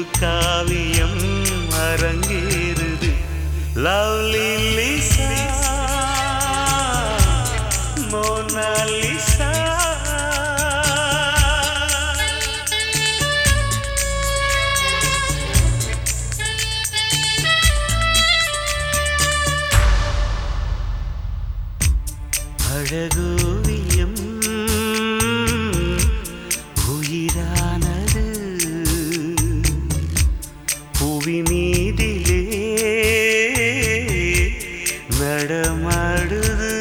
காவியம் அரங்கேறுது lovely Lisa Mona Lisa அழகோவியம் உயிரானது புவி மீதிலே நடமாடுது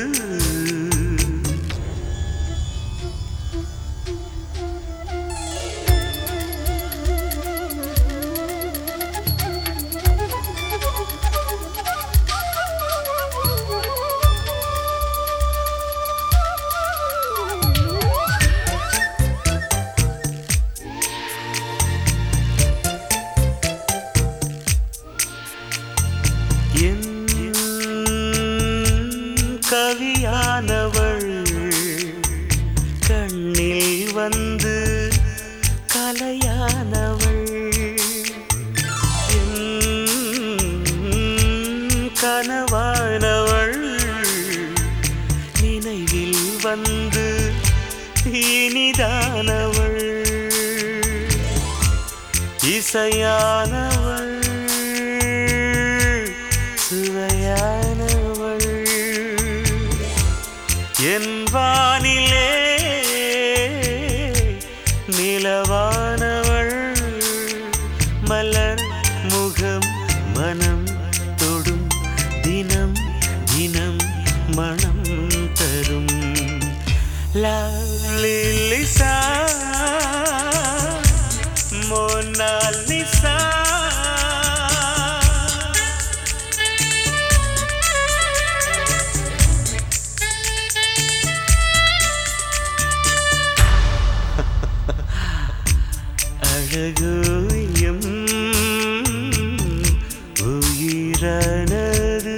என் கவியானவள் கண்ணில் வந்து கலையானவள் என் கனவானவள் நினைவில் வந்து இனிதானவள் இசையானவள் சுவையானவள் என் வானிலே நிலவானவள் மலர் முகம் மனம் தொடும் தினம் தினம் மனம் தரும் லிசா மோனாலிசா அழகோயம் உயிரானது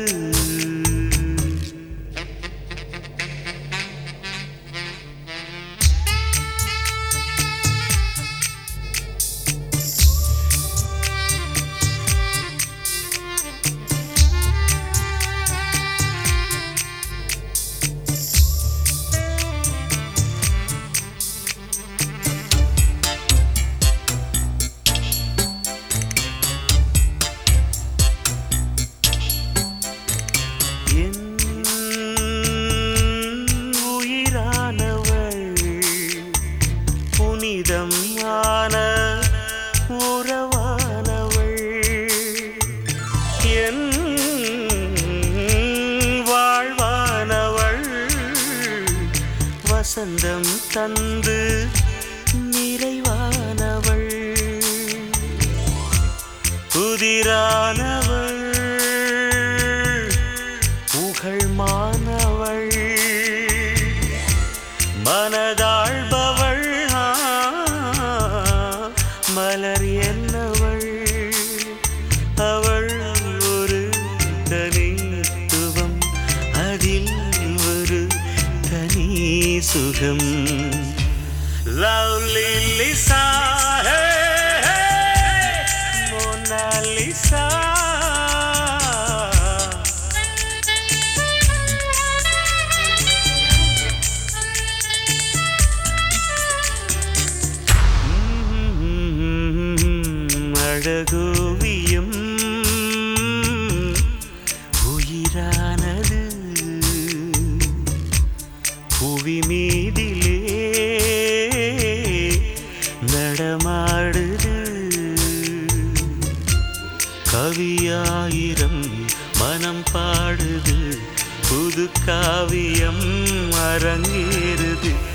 என் உயிரானவள் புனிதம் ஆன உறவானவள் என் வாழ்வானவள் வசந்தம் தந்து நிறைவானவள் புதிரானவள் புகழ் மானவள் மனதாழ்பவள் ஆ, மலர் என்னவள் அவள் ஒரு தனித்துவம் அதில் ஒரு தனி சுகம் லவ்லி லிசா மோனாலிசா அழகோவியம் உயிரானது புவி மீதிலே நடமாடுது கவியாயிரம் மனம் பாடுது புது காவியம் அரங்கேறுது